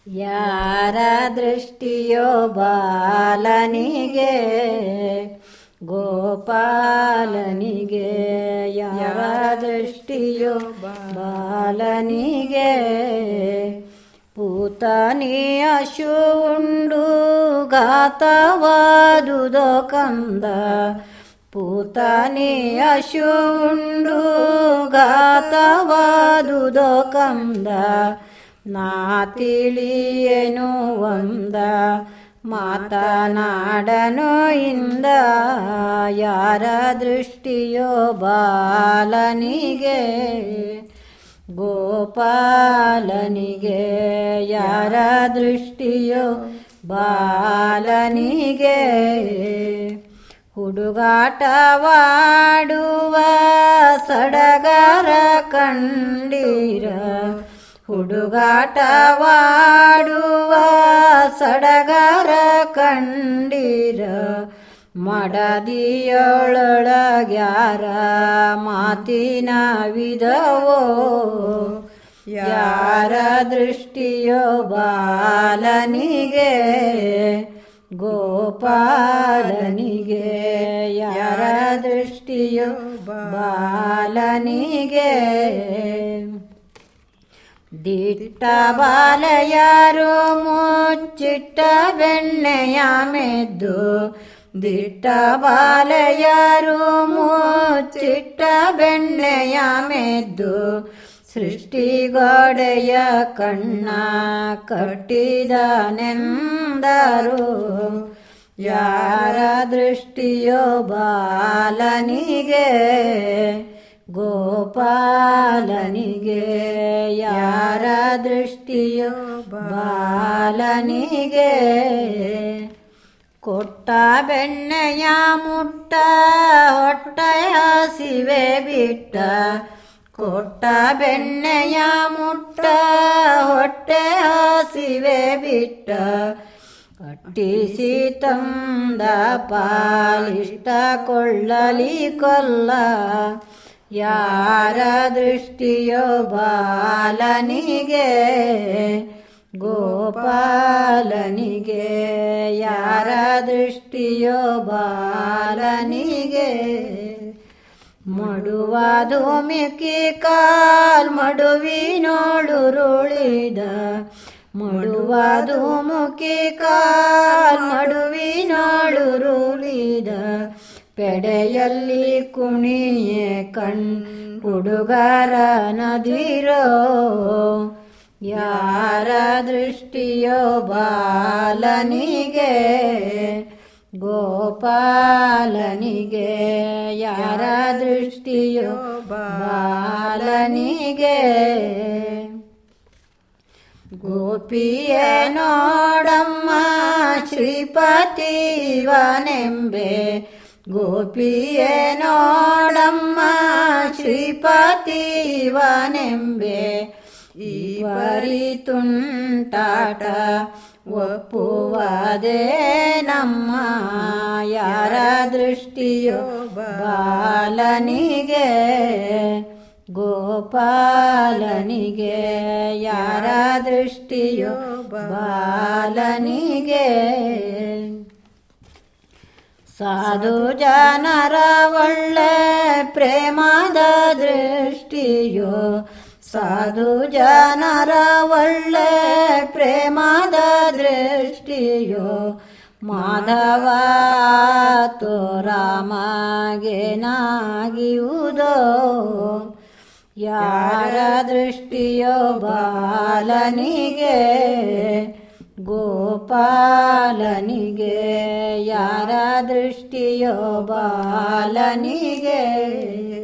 ಯಾರ ದೃಷ್ಟಿಯೋ ಬಾಲನಿಗೆ ಗೋಪಾಲನಿಗೆ ಯಾರ ದೃಷ್ಟಿಯೋ ಬಾಲನಿಗೆ ಪೂತನಿ ಅಶು ಉಂಡು ಘಾತವಾದುದೋ ಕಂದ ಪೂತನಿ ಅಶು ಉಂಡು ಘಾತವಾದುದೋ ಕಂದ ನಾ ತಿಳಿಯೇನು ಒಂದ ಮಾತನಾಡನು ಇಂದ ಯಾರ ದೃಷ್ಟಿಯೋ ಬಾಲನಿಗೆ ಗೋಪಾಲನಿಗೆ ಯಾರ ದೃಷ್ಟಿಯೋ ಬಾಲನಿಗೆ ಹುಡುಗಾಟವಾಡುವ ಸಡಗರ ಕಂಡೀರ ಹುಡುಗಾಟವಾಡುವ ಸಡಗರ ಕಂಡೀರ ಮಡದಿಯೊಳೊಳಗ್ಯಾರ ಮಾತಿನ ವಿಧವೋ ಯಾರ ದೃಷ್ಟಿಯೋ ಬಾಲನಿಗೆ ಗೋಪಾಲನಿಗೆ ಯಾರ ದೃಷ್ಟಿಯೋ ಬಾಲನಿಗೆ ದಿಟ್ಟ ಬಾಲಯಾರು ಮುಚ್ಚಿಟ್ಟ ಬೆಣ್ಣೆಯ ಮೆದ್ದು ದಿಟ್ಟ ಬಾಲಯಾರು ಮುಚ್ಚಿಟ್ಟ ಬೆಣ್ಣೆಯ ಮೆದ್ದು ಸೃಷ್ಟಿಗೋಡೆಯ ಕಣ್ಣ ಕಟ್ಟಿದನೆಂದರು ಯಾರ ದೃಷ್ಟಿಯೋ ಬಾಲನಿಗೆ ಗೋಪಾಲನಿಗೆ ಯಾರ ದೃಷ್ಟಿಯೋ ಬಾಲನಿಗೆ ಕೊಟ್ಟ ಬೆಣ್ಣೆಯ ಮುಟ್ಟ ಹೊಟ್ಟೆಯ ಸಿವೆ ಬಿಟ್ಟ ಕೊಟ್ಟ ಬೆಣ್ಣೆಯ ಮುಟ್ಟ ಹೊಟ್ಟೆ ಹಸಿವೆ ಬಿಟ್ಟ ಕಟ್ಟಿಸಿ ತಂದ ಪಾಲಿಷ್ಟ ಕೊಳ್ಳಲಿ ಕೊಲ್ಲ ಯಾರ ದೃಷ್ಟಿಯೋ ಬಾಲನಿಗೆ ಗೋಪಾಲನಿಗೆ ಯಾರ ದೃಷ್ಟಿಯೋ ಬಾಲನಿಗೆ ಮಡುವಾದು ಮಿಕ್ಕಿ ಕಾಲ್ ಮಡುವಿನೋಳು ರುಳಿದ ಮಡುವಾದು ಮುಖಿ ಕಾಲ್ ಮಡುವಿನೋಳು ರುಳಿದ ಪೆಡೆಯಲ್ಲಿ ಕುಣಿಯೆ ಕಣ್ ಹುಡುಗರ ನದಿರೋ ಯಾರ ದೃಷ್ಟಿಯೋ ಬಾಲನಿಗೆ ಗೋಪಾಲನಿಗೆ ಯಾರ ದೃಷ್ಟಿಯೋ ಬಾಲನಿಗೆ ಗೋಪಿಯ ನೋಡಮ್ಮ ಶ್ರೀಪತಿವನೆಂಬೆ ಗೋಪಿಯ ನೋಡಮ್ಮ ಶ್ರೀಪತಿವನೆಂಬೆ ಈ ಪರಿ ತುಂಟಾಟ ಒಪ್ಪುವದೇ ನಮ್ಮ ಯಾರ ದೃಷ್ಟಿಯೋ ಬಾಲನಿಗೆ ಗೋಪಾಲನಿಗೆ ಯಾರ ದೃಷ್ಟಿಯೋ ಬಾಲನಿಗೆ ಸಾಧು ಜನರ ಒಳ್ಳೆ ಪ್ರೇಮದ ದೃಷ್ಟಿಯೋ ಸಾಧು ಜನರ ಒಳ್ಳೆ ಪ್ರೇಮದ ದೃಷ್ಟಿಯೋ ಮಾಧವ ತೋರಾಮಗೆ ನಾಗಿಯುವುದೋ ಯಾರ ದೃಷ್ಟಿಯೋ ಬಾಲನಿಗೆ ಗೋಪಾಲನಿಗೆ ಯಾರ ದೃಷ್ಟಿಯೋ ಬಾಲನಿಗೆ